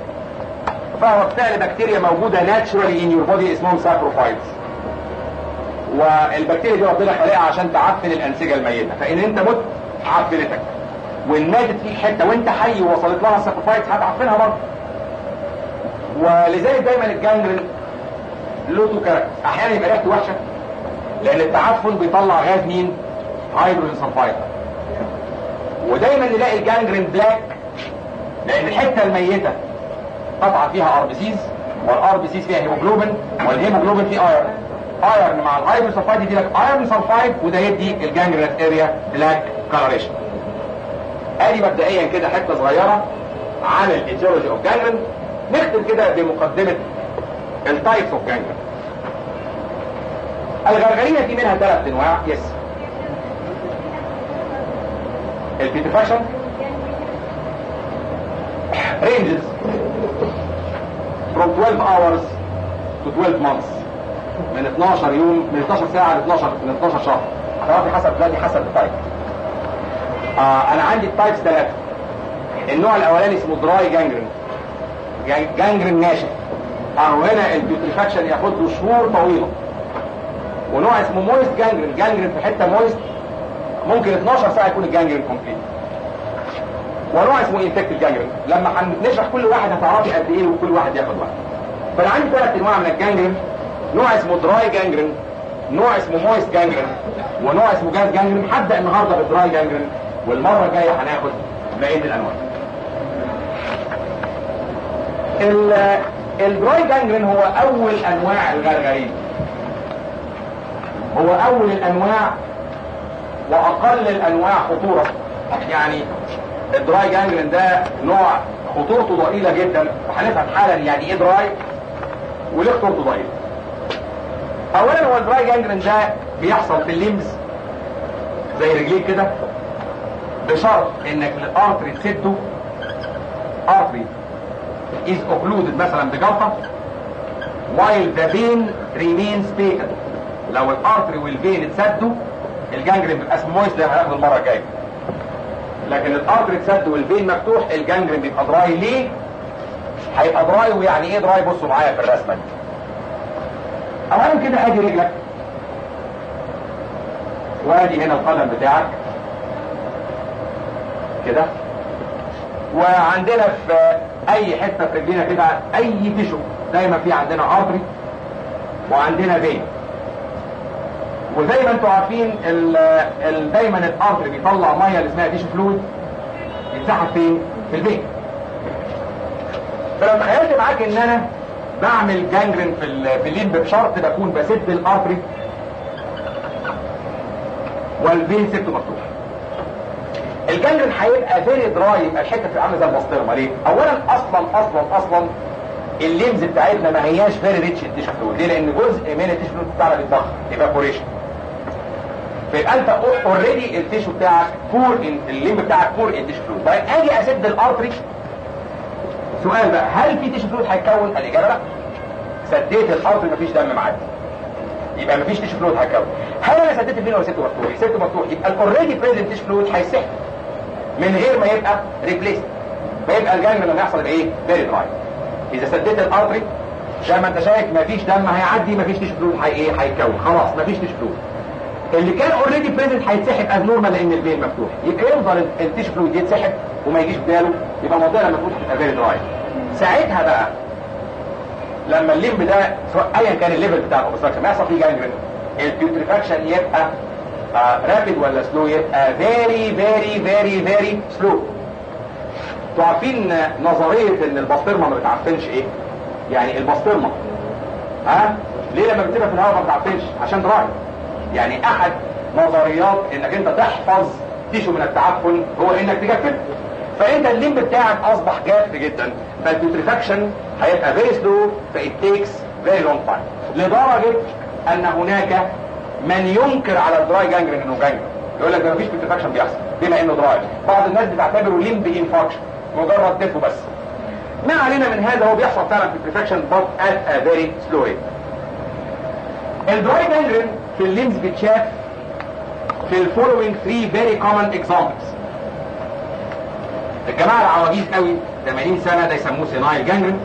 فهو فعل بكتيريا موجوده ناتشورالي ان يور بودي اسمهم ساكروفايتس والبكتيريا دي ربنا خلقها عشان تعفن الانسجه الميته فان انت مت عفنتك وان ماتت فيك حته وانت حي ووصلت لها الساكروفايتس هتعفنها برضه ولذلك دايما الجانجرين له تو كاركتر احيانا يبقى ريحته وحشه لان التعفن بيطلع غاز مين هيدروجين سلفايد ودايما نلاقي الجانجرين بلاك لان الحته الميته قطعه فيها ار بي سيز والار بي سيز فيها هيموجلوبين والهيموجلوبين فيه ايرون ايرون مع الهيدروجين سلفايد يدي لك ايرون سلفايد وده يدي الجانجرين اريا بلاك كلوريشن ادي مبدئيا كده حته صغيره عن الايتيولوجي اوف جانجرين نختم كده بمقدمه التايبس اوف جانجرين الغرغرينه في منها ثلاث انواع يس البيترفاكشن ranges from 12 hours to 12 months من 12 يوم من 12 ساعه ل 12 من 12 شهر هتعرفي حسب دلوقتي حسب التايب آه انا عندي التايبس ثلاثه النوع الاولاني اسمه دراي جانجرين جانجرين ناشف اهو هنا البيوتريفاكشن ياخد له شهور طويله ونوع اسمه مويست جانجرين جانجرين في حته مويست ممكن 12 ساعه يكون الجانجرين كومبليت ونوع اسمه انفكتد جانجرين لما هنشرح كل واحد هتعرفي قد ايه وكل واحد ياخد وقت فانا عندي ثلاث انواع من الجانجرين نوع اسمه دراي جانجرين نوع اسمه مويست جانجرين ونوع اسمه جاز جانجرين هبدا النهارده بالدراي جانجرين والمره الجايه هناخد بقيه الانواع الدراي جانجرين هو اول انواع الغرغرين هو اول الانواع واقل الانواع خطوره يعني الدراي جانجرين ده نوع خطورته ضئيله جدا وهنفهم حالا يعني ايه دراي وليه خطورته ضئيله اولا هو الدراي جانجرين ده بيحصل في الليمز زي رجليك كده بشرط انك الارتري تسده ارتري is occluded مثلا بجلطة while the vein remains vacant لو الارتري والفين اتسدوا الجانجرين بيبقى اسمه مويست زي ما هناخد المره الجايه لكن الارتري اتسد والفين مفتوح الجانجرين بيبقى دراي ليه؟ هيبقى دراي ويعني ايه دراي بصوا معايا في الرسمه دي اولا كده ادي رجلك وادي هنا القدم بتاعك كده وعندنا في اي حته في رجلينا كده اي تشو دايما في عندنا ارتري وعندنا فين وزي ما انتم عارفين ال ال دايما الارتري بيطلع ميه اللي اسمها تيشو فلويد يتسحب فين؟ في البين فلو تخيلت معاك ان انا بعمل جانجرين في ال- في الليمب بشرط بكون بسد الارتري والفين سبته مفتوح الجانجرين هيبقى فيري دراي يبقى الحته بتبقى عامله زي البسطرمه ليه؟ اولا اصلا اصلا اصلا الليمز بتاعتنا ما هياش فيري ريتش التيشو فلويد ليه؟ لان جزء من التيشو فلويد بتاعنا بيتضخ ايفابوريشن فيبقى انت اوريدي التيشو بتاعك بور ان الليمب بتاعك بور ان تيشو فلويد طيب اجي اسد الارتري سؤال بقى هل في تيشو فلويد هيتكون؟ الاجابه لا سديت الارتري مفيش دم معدي يبقى مفيش تيشو فلويد هيتكون هل انا سديت الفين ولا سبته مفتوح؟ سبته مفتوح يبقى الاوريدي بريزنت تيشو فلويد هيسحب من غير ما يبقى ريبليس فيبقى الجانب لما يحصل يبقى ايه؟ فيري دراي اذا سديت الارتري زي ما انت شايف مفيش دم هيعدي مفيش تيشو فلويد هي ايه؟ هيتكون خلاص مفيش تيشو فلويد اللي كان اوريدي بريزنت هيتسحب از نورمال لان الفين مفتوح يبقى يفضل التيشو فلويد يتسحب وما يجيش بداله يبقى الموضوع لما تكون هتبقى فيري دراي ساعتها بقى لما الليمب ده سواء ايا كان الليفل بتاع الاوبستراكشن ما يحصل فيه جانجرين البيوتريفاكشن يبقى رابيد ولا سلو يبقى فيري فيري فيري فيري سلو انتوا عارفين نظريه ان البسطرمه ما بتعفنش ايه؟ يعني البسطرمه ها ليه لما بتسيبها في الهواء ما بتعفنش؟ عشان دراي يعني احد نظريات انك انت تحفظ تيشو من التعفن هو انك تجففه فانت الليمب بتاعك اصبح جاف جدا فالبيوتريفاكشن هيبقى فيري سلو فايت تيكس فيري لونج تايم لدرجه ان هناك من ينكر على الدراي جانجرين انه جانجرين يقول لك ده مفيش بيوتريفاكشن بيحصل بما انه دراي بعض الناس بتعتبره ليمب انفاكشن مجرد دفو بس ما علينا من هذا هو بيحصل فعلا بيوتريفاكشن but at a very slow rate الدراي جانجرين في الليمز بيتشاف في الفولوينج 3 very common examples الجماعة العواجيز قوي 80 سنة ده يسموه سينايل جانجرين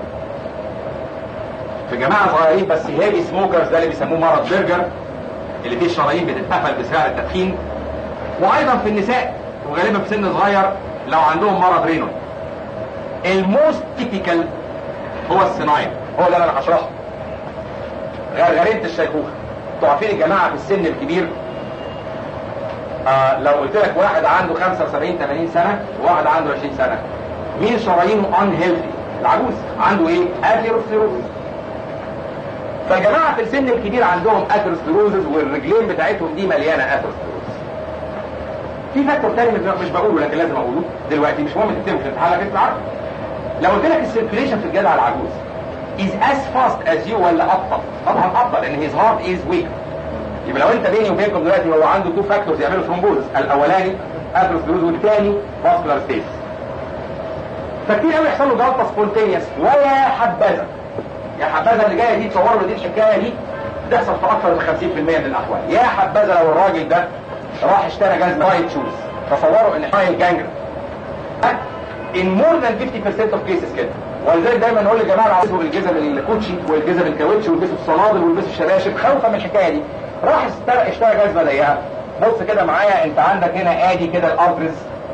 في جماعة صغيرين بس هيفي سموكرز ده اللي بيسموه مرض برجر اللي فيه الشرايين بتتقفل بسبب التدخين وايضا في النساء وغالبا في سن صغير لو عندهم مرض رينو الموست تيبيكال هو السينايل هو ده اللي انا هشرحه غرغرينة الشيخوخة انتوا عارفين الجماعة في السن الكبير آه لو قلت لك واحد عنده 75 80 سنة وواحد عنده 20 سنة مين شرايينه ان هيلثي العجوز عنده ايه اثيروسكليروزس فالجماعة في السن الكبير عندهم اثيروسكليروزس والرجلين بتاعتهم دي مليانة اثيروسكليروزس في فاكتور تاني مش بقوله لكن لازم اقوله دلوقتي مش مهم تكتبه في الامتحان لكن تعرف لو قلت لك السيركيليشن في الجدع العجوز is as fast as you ولا ابطا طبعا ابطا لان his heart is weak يبقى لو انت بيني وبينكم دلوقتي هو عنده تو فاكتورز يعملوا ثرومبوز الاولاني اثيروسكليروز والثاني فاسكولار ستيس فكتير قوي يحصل له جلطه سبونتينيوس ولا حبذا يا حبذا اللي جايه دي تصوروا دي الحكايه دي بتحصل في اكثر من 50% من الاحوال يا حبذا لو الراجل ده راح اشترى جزمه وايت شوز تصوروا ان حايل جانجر in more than 50% of cases كده ولذلك دايما نقول للجماعه العصر الجزم الكوتشي والجزم الكاوتشي والبسوا الصنادل والبسوا الشباشب خوفا من الحكايه دي راح اشترى اشترى جزمه ضيقه بص كده معايا انت عندك هنا ادي كده الارترز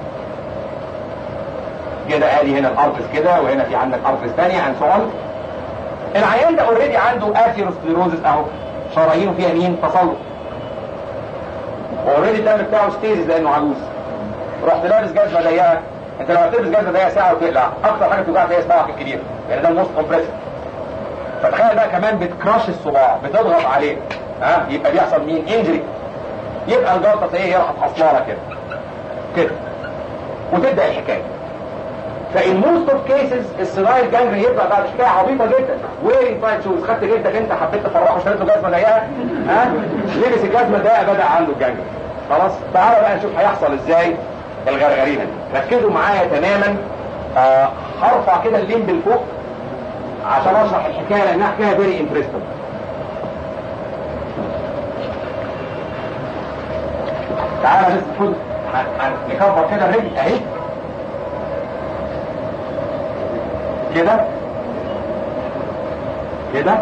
كده ادي هنا الارترز كده وهنا في عندك ارترز ثانيه اند سو اون العيان ده اوريدي عنده اثيروسكليروزس اهو شرايينه فيها مين تصلب واوريدي الدم بتاعه ستيزز لانه عجوز رحت لابس جزمه ضيقه انت لو هتلبس جزمه ضيقه ساعه وتقلع اكتر حاجه بتوجعك هي صباعك الكبير يعني ده الموست كومبريسر فتخيل بقى كمان بتكراش الصباع بتضغط عليه ها يبقى بيحصل مين انجري يبقى الجلطه ايه هي راحت حصلانه كده كده وتبدا الحكايه فان موست اوف كيسز السرايل جانجري يبدا بعد حكايه عبيطه جدا ويرنج تايت شوز خدت جدك انت حبيت تفرحه واشتريت له جزمه ضيقه ها لبس الجزمه الضيقه بدا عنده الجانجري خلاص تعالوا بقى نشوف هيحصل ازاي الغرغرينه دي ركزوا معايا تماما آه هرفع كده الليمب لفوق عشان اشرح الحكايه لانها حكايه فيري انترستنج تعالى بس خد نكبر كده الرجل اهي كده كده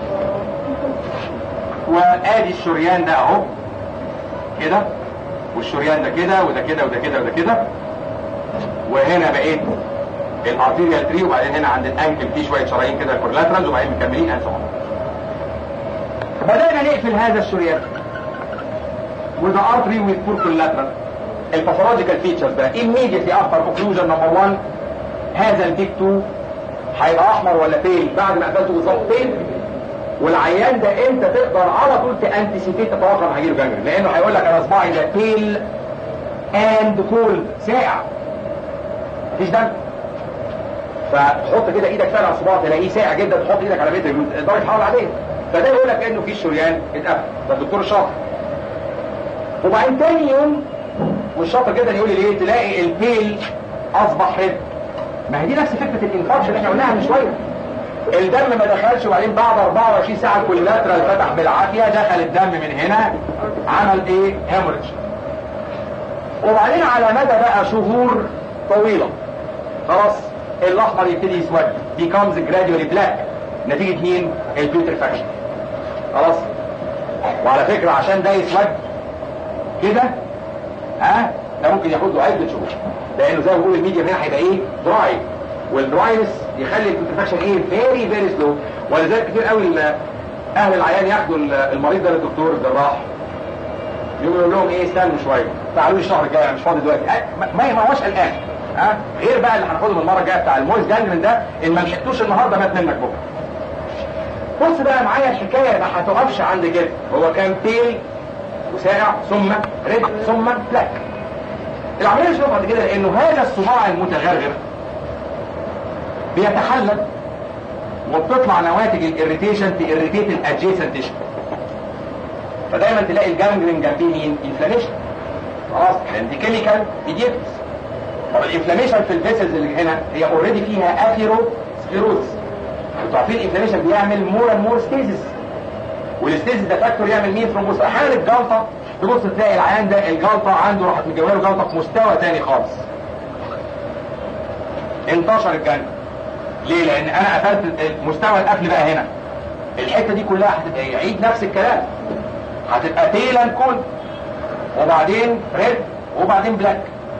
وادي الشريان ده اهو كده والشريان ده كده وده كده وده كده وده كده وهنا بقيت الارتيريال تري وبعدين هنا عند الانكل في شويه شرايين كده كورلاترالز وبعدين مكملين انسى بدأنا نقفل هذا الشريان وده ارتري with poor collateral الباثولوجيكال فيتشرز بقى immediately after occlusion number 1 هذا البيك 2 هيبقى احمر ولا بيل بعد ما قفلته بالظبط بيل والعيان ده انت تقدر على طول تانتسيبيت تتوقع هيجيله جنجر لانه هيقول لك انا صباعي ده بيل اند كول ساقع مفيش دم فتحط كده ايدك فعلا على الصباع تلاقيه ساقع جدا تحط ايدك على بيتك درجه حراره عاديه فده يقول لك انه في شريان اتقفل ده الدكتور الشاطر وبعدين تاني يوم والشاطر جدا يقول لي ليه تلاقي البيل اصبح رد ما هي دي نفس فكره الانفاركشن اللي احنا قلناها من شويه الدم ما دخلش وبعدين بعد 24 ساعه الكولاترال فتح بالعافيه دخل الدم من هنا عمل ايه هيموريدج وبعدين على مدى بقى شهور طويله خلاص الاحمر يبتدي يسود becomes gradually black نتيجه مين البيوتريفاكشن خلاص وعلى فكره عشان ده يسود كده ها ده ممكن ياخد له عده شهور لانه زي ما بقول الميديا هنا هيبقى ايه دراي والدراينس يخلي البيوتريفاكشن ايه فيري فيري سلو ولذلك كتير قوي اهل العيان ياخدوا المريض ده للدكتور الجراح يقولوا لهم ايه استنوا شويه تعالوا لي الشهر الجاي مش فاضي دلوقتي ما ما هوش قلقان ها غير بقى اللي هناخده من المره الجايه بتاع المويز جانجرين ده ان ما لحقتوش النهارده مات منك بكره بص بقى معايا الحكايه ما هتقفش عند كده هو كان بيل وساقع ثم ريد ثم بلاك العمليه مش بعد كده لانه هذا الصباع المتغرغر بيتحلل وبتطلع نواتج الاريتيشن في اريتيت الادجيسنت تيشو فدايما تلاقي الجانجرين جنبيه مين؟ انفلاميشن خلاص لان دي كيميكال ميديتس طب الانفلاميشن في الفيسلز اللي هنا هي اوريدي فيها اثيرو سكليروز انتوا عارفين الانفلاميشن بيعمل مور اند مور ستيزس والستيزس ده فاكتور يعمل مين ثرومبوس احيانا الجلطه تبص تلاقي العيان ده الجلطه عنده راحت مجوله جلطه في مستوى تاني خالص انتشر الجنب ليه؟ لان انا قفلت مستوى القفل بقى هنا الحته دي كلها هتبقى ايه؟ عيد نفس الكلام هتبقى تيلا كل وبعدين ريد وبعدين بلاك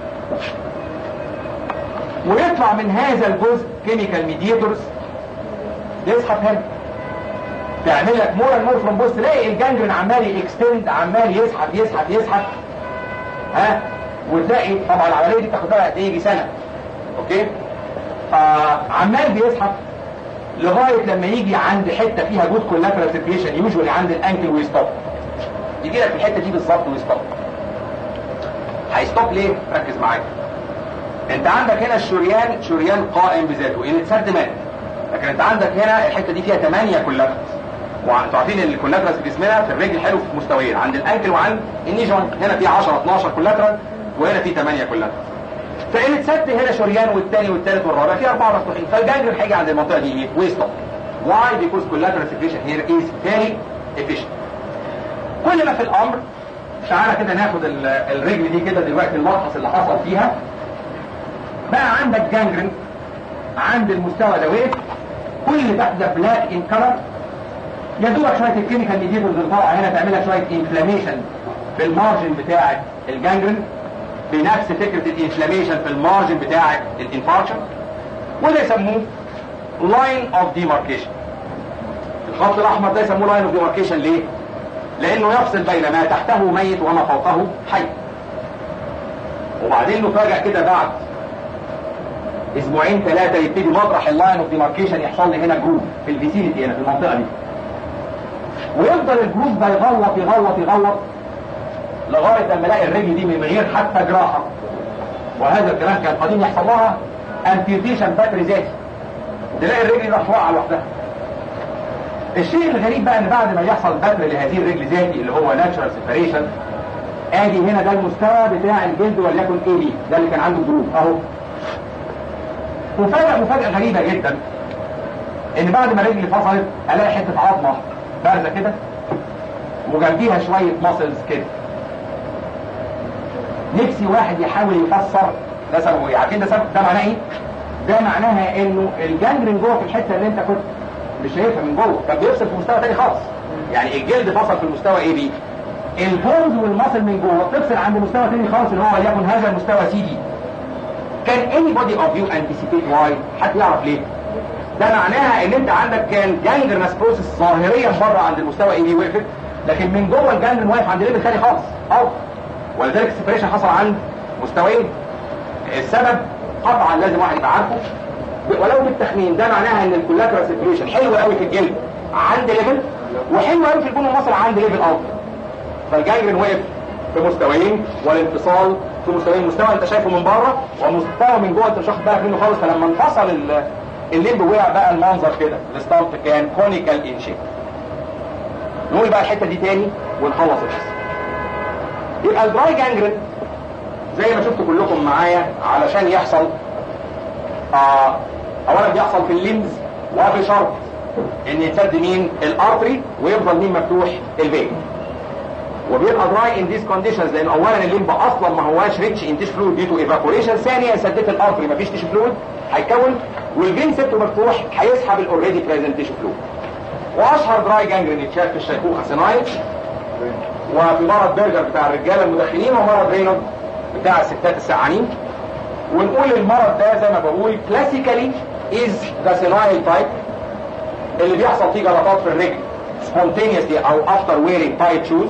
ويطلع من هذا الجزء كيميكال ميديتورز يسحب هنا تعمل لك مور مور ثرومبوز تلاقي الجانجرين عمال يكستند عمال يسحب يسحب يسحب ها وتلاقي طبعا العمليه دي بتاخد لها قد ايه يجي سنه اوكي فعمال بيسحب لغايه لما يجي عند حته فيها جود كولاترال سيركيشن يوجوالي عند الانكل ويستوب يجي لك الحته دي بالظبط ويستوب هيستوب ليه؟ ركز معايا انت عندك هنا الشريان شريان قائم بذاته ان اتسد مات لكن انت عندك هنا الحته دي فيها 8 كولاترال وانتوا عارفين ان الكولاترال في جسمنا في الرجل حلو في مستويين عند الانكل وعند الني جوينت هنا في 10 12 كولاترال وهنا في 8 كولاترال فان اتسد هنا شريان والثاني والثالث والرابع في اربعه مفتوحين فالجانجر هيجي عند المنطقه دي ايه؟ ويستوب Why? Because collateral secretion here is very efficient كل ما في الامر تعالى كده ناخد ال- الرجل دي كده دلوقتي الملخص اللي حصل فيها بقى عندك جانجرين عند المستوى ده وقف كل اللي تحت ده بلاك ان كلر يا دوبك شويه الكيميكال ميديتورز اللي طالعه هنا تعمل لك شويه انفلاميشن في المارجن بتاع الجانجرين بنفس فكره الانفلاميشن في المارجن بتاع الانفاركشن وده يسموه لاين اوف ديماركيشن الخط الاحمر ده يسموه لاين اوف ديماركيشن ليه؟ لانه يفصل بين ما تحته ميت وما فوقه حي وبعدين نفاجئ كده بعد اسبوعين ثلاثه يبتدي مطرح اللاين اوف ديماركيشن يحصل لي هنا جروب في الفيسيلتي هنا في المنطقه دي ويفضل الجروب ده يغلط يغلط يغلط لغايه لما الاقي الرجل دي من غير حتى جراحه وهذا الكلام كان قديم يحصل لها امبيوتيشن باتري ذاتي تلاقي الرجل راح واقعه لوحدها الشيء الغريب بقى ان بعد ما يحصل بتر لهذه الرجل ذاتي اللي هو ناتشرال سيبريشن ادي هنا ده المستوى بتاع الجلد وليكن اي بي ده اللي كان عنده جروب اهو وفجأة مفاجأة غريبة جدا ان بعد ما رجلي فصلت الاقي حتة عظمة بارزة كده وجنبيها شوية ماسلز كده نفسي واحد يحاول يفسر ده سببه ايه عارفين ده سبب ده معناه ايه؟ ده معناها انه الجانجرين جوه في الحته اللي انت كنت مش شايفها من جوه كان بيفصل في مستوى تاني خالص يعني الجلد فصل في المستوى ايه بي البونز والمصل من جوه بتفصل عند مستوى تاني خالص اللي هو وليكن هذا المستوى سي دي كان anybody of you anticipate why حد يعرف ليه ده معناها ان انت عندك كان جانجرنس بروسيس ظاهريا بره عند المستوى ايه بي وقفت لكن من جوه الجانجرين واقف عند ليفل تاني خالص اه ولذلك السبريشن حصل عند مستويين السبب طبعا لازم واحد يبقى عارفه ولو بالتخمين ده معناها ان الكولاترال سيركيوليشن حلو قوي في الجلد عند ليفل وحلو قوي في البون المصري عند ليفل افضل فالجانجرين وقف في مستويين والانفصال في مستويين مستوى انت شايفه من بره ومستوى من جوه انت مش واخد بالك منه خالص فلما انفصل ال- الليمب وقع بقى المنظر كده الستامب كان كونيكال ان شيب نقول بقى الحته دي تاني ونخلص القصه يبقى الدراي جانجرين زي ما شفتوا كلكم معايا علشان يحصل آه اولا بيحصل في الليمز وبشرط ان يتسد مين الارتري ويفضل مين مفتوح الفين وبيبقى دراي ان ذيس كونديشنز لان اولا الليمب اصلا ما هواش ريتش ان تيش فلويد دي تو ايفابوريشن ثانيا سدت الارتري مفيش تيش فلويد هيكون والفين سبته مفتوح هيسحب الاوريدي بريزنت تيش فلويد واشهر دراي جانجرين يتشاف في الشيخوخه سينايل وفي مرض برجر بتاع الرجاله المدخنين ومرض رينولد بتاع الستات السعانين ونقول المرض ده زي ما بقول كلاسيكالي از ذا سينايل تايب اللي بيحصل فيه جلطات في الرجل spontaneously او after wearing tight shoes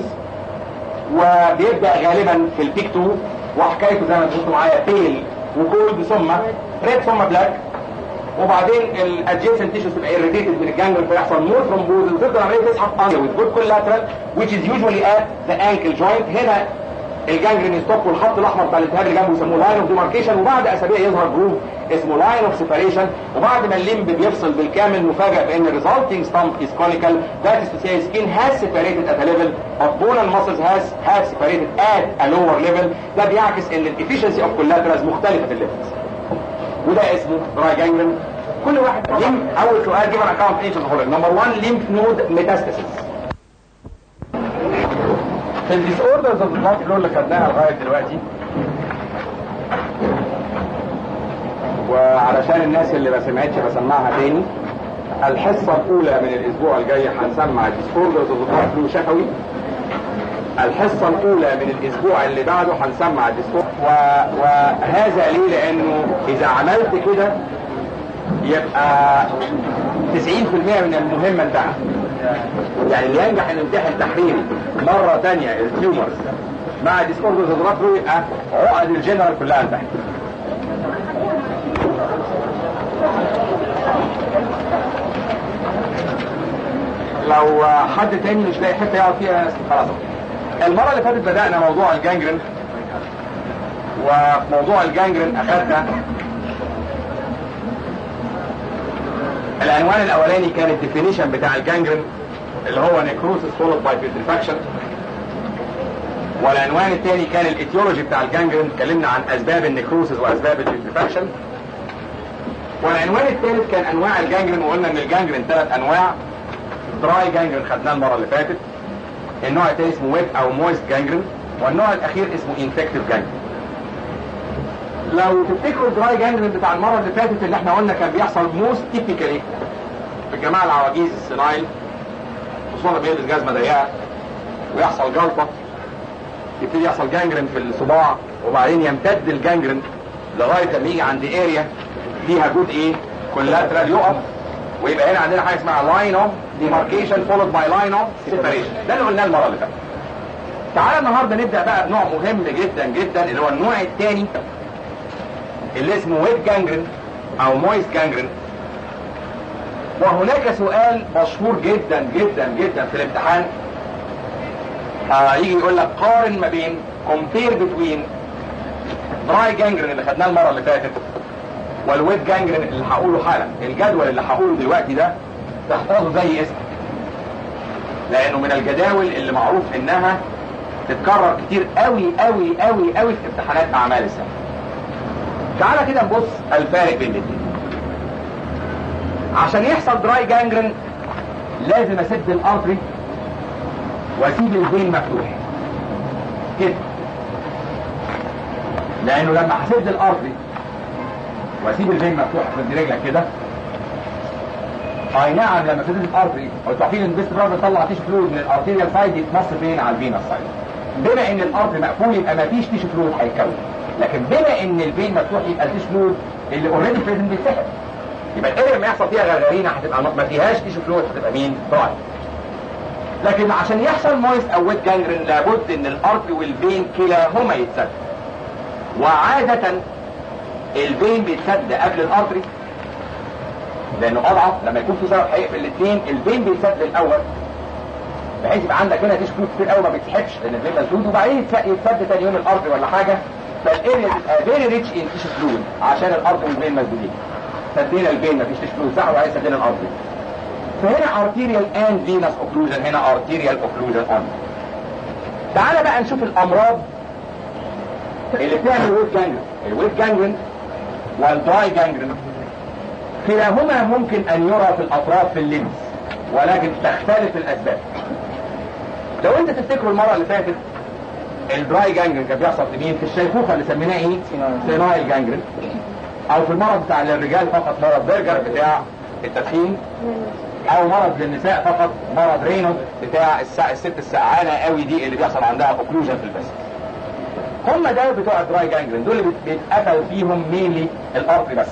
وبيبدا غالبا في البيك 2 وحكايته زي ما انتم معايا بيل وكولد ثم ريد ثم بلاك وبعدين الادجيسنت تيشوز تبقى irritated من الجانجل فيحصل مور ثرومبوز وتفضل العمليه تسحب under with good collateral which is usually at the ankle joint هنا الجانجرين يستوب والخط الاحمر بتاع الالتهاب اللي جنبه يسموه لاين اوف ديماركيشن وبعد اسابيع يظهر جروف اسمه لاين اوف سيبريشن وبعد ما الليمب بيفصل بالكامل نفاجئ بان الريزلتنج ستامب از كونيكال ذات is to say skin has separated at a level but bone and muscles has have separated at a lower level ده بيعكس ان الافشنسي اوف collaterals مختلفه في الليفلز وده اسمه دراي جانجرين كل واحد ليم اول سؤال جيب اكونت ايش الهولر نمبر 1 ليمف نود ميتاستاسيس في الديس اوردرز اوف البلاد فلو اللي خدناها لغايه دلوقتي وعلشان الناس اللي ما سمعتش بسمعها تاني الحصه الاولى من الاسبوع الجاي هنسمع الديس اوردرز اوف البلاد فلو شفوي الحصة الأولى من الأسبوع اللي بعده هنسمع الديس و... وهذا ليه؟ لأنه إذا عملت كده يبقى 90% من المهمة انتهى يعني اللي ينجح انه يمتحن تحريري مرة تانية التيومرز مع ديسكوردرز الرفرو يبقى عقد الجنرال كلها انتهت لو حد تاني مش لاقي حته يقعد فيها خلاص المره اللي فاتت بدانا موضوع الجانجرين وموضوع الجانجرين اخذنا العنوان الاولاني كان الديفينيشن بتاع الجانجرين اللي هو نيكروسيس فولد باي بيتريفاكشن والعنوان الثاني كان الايتيولوجي بتاع الجانجرين اتكلمنا عن اسباب النيكروسيس واسباب البيتريفاكشن والعنوان الثالث كان انواع الجانجرين وقلنا ان الجانجرين ثلاث انواع دراي جانجرين خدناه المره اللي فاتت النوع الثاني اسمه ويت او مويست جانجرين والنوع الاخير اسمه انفكتيف جانجرين لو تفتكروا الدراي جانجرين بتاع المره اللي فاتت اللي احنا قلنا كان بيحصل موست تيبيكالي في الجماعه العواجيز السنايل خصوصا بيلبس جزمه ضيقه ويحصل جلطه يبتدي يحصل جانجرين في الصباع وبعدين يمتد الجانجرين لغايه لما يجي عند اريا فيها جود ايه كولاترال يقف ويبقى هنا عندنا حاجه اسمها لاين اوف ديماركيشن فولود باي لاين اوف سيبريشن ده اللي قلناه المره اللي فاتت تعالى النهارده نبدا بقى بنوع مهم جدا جدا اللي هو النوع الثاني اللي اسمه ويت جانجرين او مويست جانجرين وهناك سؤال مشهور جدا جدا جدا في الامتحان آه يجي يقول لك قارن ما بين compare between دراي جانجرين اللي خدناه المره اللي فاتت والويت جانجرين اللي هقوله حالا الجدول اللي هقوله دلوقتي ده تحفظه زي اسمه لانه من الجداول اللي معروف انها تتكرر كتير قوي قوي قوي قوي في امتحانات اعمال السنه تعالى كده نبص الفارق بين الاثنين عشان يحصل دراي جانجرين لازم اسد الارتري واسيب الفين مفتوح كده لانه لما هسد الارتري واسيب الفين مفتوح في رجلك كده اي نعم لما سدت الارتري وانتوا عارفين ان البيست براد طلع تيشو فلويد من الارتيريال سايد يتمص فين على الفينس سايد بما ان الارتري مقفول يبقى ما فيش تيشو فلويد هيتكون لكن بما ان الفين مفتوح يبقى التيشو فلويد اللي اوريدي بريزنت بيتسحب يبقى الاريا لما يحصل فيها غرغرينه هتبقى ما فيهاش تيشو فلويد هتبقى مين؟ دراي لكن عشان يحصل مويست او ويت جانجرين لابد ان الارتري والفين كلاهما يتسد وعادة الفين بيتسد قبل الارتري لانه اضعف لما يكون في سبب هيقفل الاثنين الفين بيتسد الاول بحيث يبقى عندك هنا تيشو فلويد كتير قوي ما بيتسحبش لان الفين مسدود وبعدين يتسد تاني يوم الارتري ولا حاجه فالاريا تبقى فيري ريتش ان تيشو فلويد عشان الارتري والفين مسدودين سدينا الفين مفيش تيشو فلويد صح وعايز سدينا الارتري فهنا arterial and venous occlusion هنا arterial occlusion on تعالى بقى نشوف الامراض اللي بتعمل ويت جانجرين الويت جانجرين والدراي جانجرين كلاهما ممكن ان يرى في الاطراف في الليمس ولكن تختلف الاسباب لو انت تفتكروا المره اللي فاتت الدراي جانجرين كان بيحصل في مين في الشيخوخه اللي سميناه ايه سينايل جانجرين او في المرض بتاع الرجال فقط مرض برجر بتاع التدخين او مرض للنساء فقط مرض رينو بتاع الساعة الست السقعانة قوي دي اللي بيحصل عندها اوكلوجن في البس هم ده بتوع الدراي جانجرين دول اللي بيتقفل فيهم مينلي الارتري بس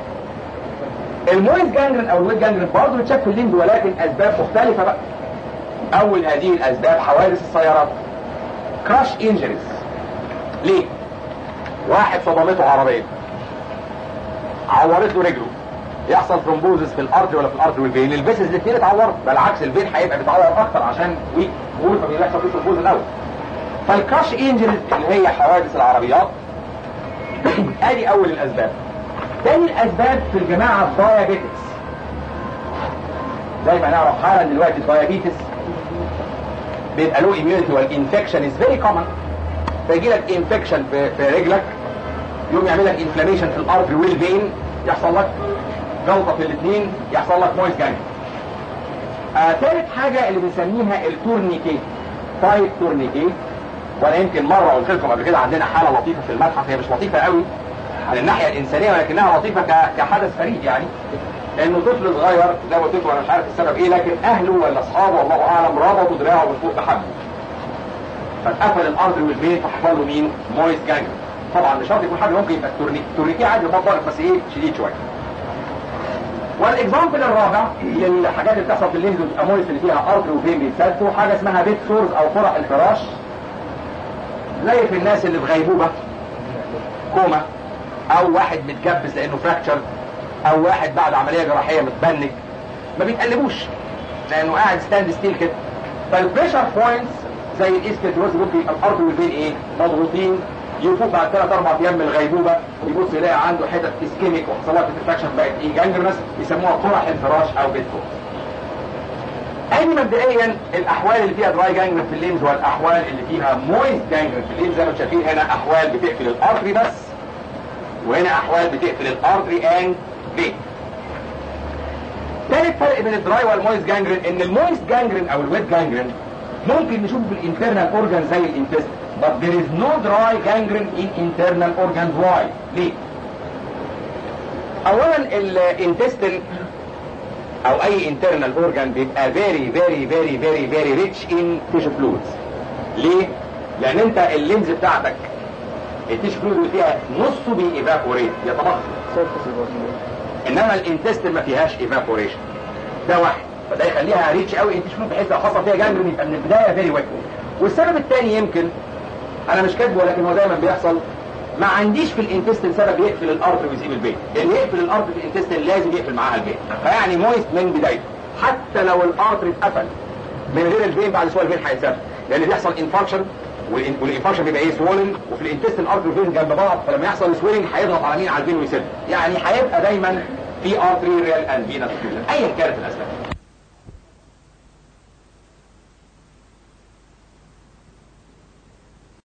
المويز جانجرين او الويت جانجرين برضه بتشاف في الليمب ولكن اسباب مختلفة بقى اول هذه الاسباب حوادث السيارات كراش انجريز ليه واحد صدمته عربية عورت له رجله يحصل ثرومبوزس في الارض ولا في الارض والفين البيسز الاثنين اتعوروا بالعكس الفين هيبقى بيتعور اكتر عشان ويك وول فبيحصل فيه ثرومبوز الاول فالكراش انجريز اللي هي حوادث العربيات ادي اول الاسباب تاني الاسباب في الجماعه الدايابيتكس زي ما نعرف حالا دلوقتي الدايابيتس بيبقى له اميونيتي والانفكشن از فيري كومن فيجي لك انفكشن في, في رجلك يقوم يعمل لك انفلاميشن في الارتري والفين يحصل لك جلطه في الاثنين يحصل لك مويس جانج آه ثالث حاجه اللي بنسميها التورنيكي تايب تورنيكي وانا يمكن مره قلت لكم قبل كده عندنا حاله لطيفه في المتحف هي مش لطيفه قوي على الناحيه الانسانيه ولكنها لطيفه كحدث فريد يعني انه طفل صغير زي ما قلت لكم انا مش عارف السبب ايه لكن اهله ولا اصحابه والله اعلم ربطوا دراعه من فوق بحبل فاتقفل الارض والبيت فحصل له مين؟ مويس جانج طبعا مش شرط يكون حاجه ممكن يبقى التورنيكي عادي يفضل بس ايه شديد شويه والاكزامبل الرابع للحاجات اللي بتحصل في الليمز والامويس اللي فيها ارتري وفين بيتسدوا حاجه اسمها بيت سورز او فرع الفراش زي في الناس اللي في غيبوبه كوما او واحد متجبس لانه فراكتشر او واحد بعد عمليه جراحيه متبنج ما بيتقلبوش لانه قاعد ستاند ستيل كده فالبريشر بوينتس زي الايسكيدروز ممكن يبقى الارض والبين ايه مضغوطين يفوق بعد ثلاث اربع ايام من الغيبوبه يبص يلاقي عنده حتت اسكيميك وحصلات انفكشن بقت ايه جانجرنس يسموها قرح الفراش او بيتكو ادي مبدئيا الاحوال اللي فيها دراي جانجرن في الليمز والاحوال اللي فيها مويست جانجرن في الليمز زي ما شايفين هنا احوال بتقفل الارتري بس وهنا احوال بتقفل الارتري اند فين ثالث فرق بين الدراي والمويست جانجرين ان المويست جانجرين او الويت جانجرين ممكن نشوفه في الانترنال اورجان زي الانتست but there is no dry gangrene in internal organs why ليه اولا الانتستين او اي internal organ بيبقى very very very very very rich in tissue fluids ليه لان انت اللينز بتاعتك التيشو فلويد اللي فيها نصه بييفابوريت يتبخر انما الانتستين ما فيهاش ايفابوريشن ده واحد فده يخليها ريتش قوي انت شوف بحيث لو حصل فيها جانجرين يبقى من البدايه فيري ويت والسبب الثاني يمكن انا مش كاتبه ولكن هو دايما بيحصل ما عنديش في الانتستين سبب يقفل الارتر ويسيب البيت اللي يقفل الارتر في الانتستين لازم يقفل معاها البيت فيعني مويست من بدايته حتى لو الارتر اتقفل من غير الفين بعد شويه الفين هيتسد لان بيحصل انفكشن والانفكشن بيبقى ايه سوولن وفي الانتستين ارتر والفين جنب بعض فلما يحصل سويلنج هيضغط على مين على الفين ويسد يعني هيبقى دايما في ارتريال اند فينس ايا كانت الاسباب